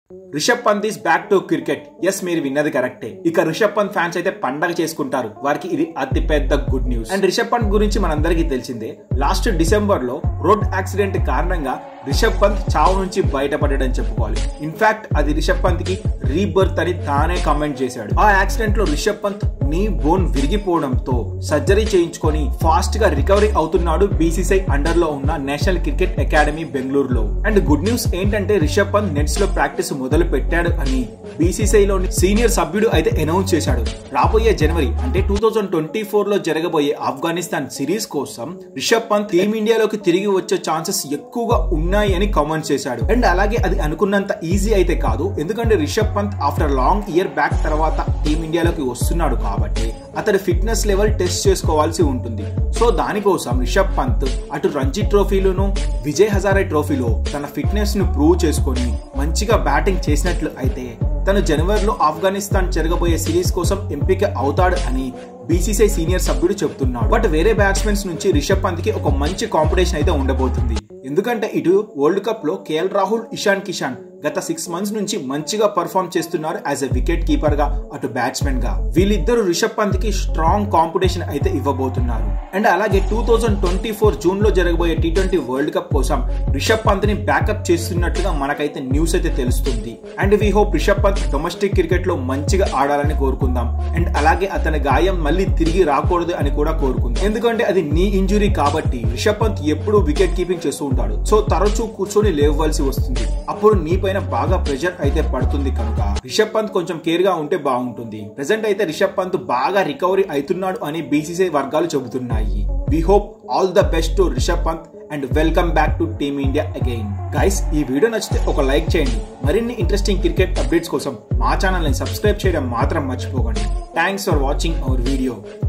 Rishabh Pant is back to cricket yes మీరు విన్నది కరెక్టే ఇక రిషబ్ పంత్ ఫ్యాన్స్ అయితే పండగ చేసుకుంటారు వారికి ఇది అతి పెద్ద good news and Rishabh Pant గురించి మనందరికీ తెలిసిందే లాస్ట్ డిసెంబర్ లో రోడ్ యాక్సిడెంట్ కారణంగా రిషబ్ పంత్ చావు నుంచి బయటపడడం చెప్పుకోవాలి ఇన్ఫాక్ట్ అది రిషబ్ పంత్ కి రీబర్త్ అని తానే కామెంట్ చేశాడు ఆ యాక్సిడెంట్ లో రిషబ్ పంత్ నీ బోన్ విరిగిపోవడంతో సర్జరీ చేయించుకొని ఫాస్ట్ గా రికవరీ అవుతున్నాడు బీసీసీ అండర్ లో ఉన్న నేషనల్ క్రికెట్ అకాడమీ బెంగళూరులో అండ్ గుడ్ న్యూస్ ఏంటంటే రిషబ్ పంత్ నెట్స్ లో ప్రాక్టీస్ మొదలు పెట్టాడు అని బీసీసీ లోని సీనియర్ సభ్యుడు అయితే అనౌన్స్ చేశాడు రాబోయే జనవరి అంటే టూ థౌజండ్ ట్వంటీ ఫోర్ లో జరగబోయే ఆఫ్ఘనిస్తాన్ సిరీస్ కోసం రిషబ్ పంత్ టీమిండియాలోకి తిరిగి వచ్చే ఛాన్సెస్ ఎక్కువగా ఉన్నాయి అని కామెంట్ చేశాడు అండ్ అలాగే అది అనుకున్నంత ఈజీ అయితే కాదు ఎందుకంటే Rishabh Pant after long year back తర్వాత టీమిండియాలోకి వస్తున్నాడు కాబట్టి అతడి ఫిట్నెస్ లెవెల్ టెస్ట్ చేసుకోవాల్సి ఉంటుంది సో దానికోసం రిషబ్ పంత్ అటు రంజీ ట్రోఫీలోను విజయ్ హజారే ట్రోఫీలో తన ఫిట్నెస్ ను ప్రూవ్ చేసుకొని మంచిగా బ్యాటింగ్ చేసినట్లు అయితే తను జనవరిలో ఆఫ్ఘనిస్తాన్ జరగబోయే సిరీస్ కోసం ఎంపిక అవుతాడు అని బీసీసీ సీనియర్ సభ్యుడు చెప్తున్నాడు బట్ వేరే బ్యాట్స్మెన్స్ నుంచి రిషబ్ పంత్ కి ఒక మంచి కాంపిటీషన్ అయితే ఉండబోతుంది ఎందుకంటే ఇటు వరల్డ్ కప్ లో కేఎల్ రాహుల్ ఇషాన్ కిషాన్ గత సిక్స్ మంత్స్ నుంచి మంచిగా పర్ఫామ్ చేస్తున్నారు యాజ్ ఎ వికెట్ కీపర్ గా అటు బ్యాట్స్మెన్ గా వీళ్ళిద్దరు రిషబ్ పంత్ కి స్ట్రాంగ్ కాంపిటీషన్ అయితే ఇవ్వబోతున్నారు అండ్ అలాగే two thousand twenty four June లో జరగబోయే టీ ట్వంటీ వరల్డ్ కప్ కోసం రిషబ్ పంత్ ని బ్యాకప్ చేస్తున్నట్టుగా మనకైతే న్యూస్ అయితే తెలుస్తుంది and we hope Rishabh Pant domestic cricket లో మంచిగా ఆడాలని కోరుకుందాం అండ్ అలాగే అతని గాయం మళ్ళీ తిరిగి రాకూడదు అని కూడా కోరుకుందాం ఎందుకంటే అది నీ ఇంజురీ కాబట్టి రిషబ్ పంత్ ఎప్పుడు వికెట్ కీపింగ్ చేస్తూ ఉంటాడు సో తరచూ కూర్చొని లేవవలసి వస్తుంది అప్పుడు నీ పైన బాగా ప్రెషర్ అయితే పడుతుంది కనుక రిషబ్ పంత్ కొంచెం కేర్ గా ఉంటే బాగుంటుంది ప్రెసెంట్ అయితే రిషబ్ పంత్ బాగా రికవరీ అవుతున్నాడు అని బీసీసీ వర్గాలు చెబుతున్నాయి we hope all the best to Rishabh Pant and welcome back to team India again guys ఈ వీడియో నచ్చితే ఒక లైక్ చేయండి మరిన్ని ఇంట్రెస్టింగ్ క్రికెట్ అప్డేట్స్ కోసం మా ఛానల్ ని సబ్స్క్రైబ్ చేయడం మాత్రం మర్చిపోకండి thanks for watching our video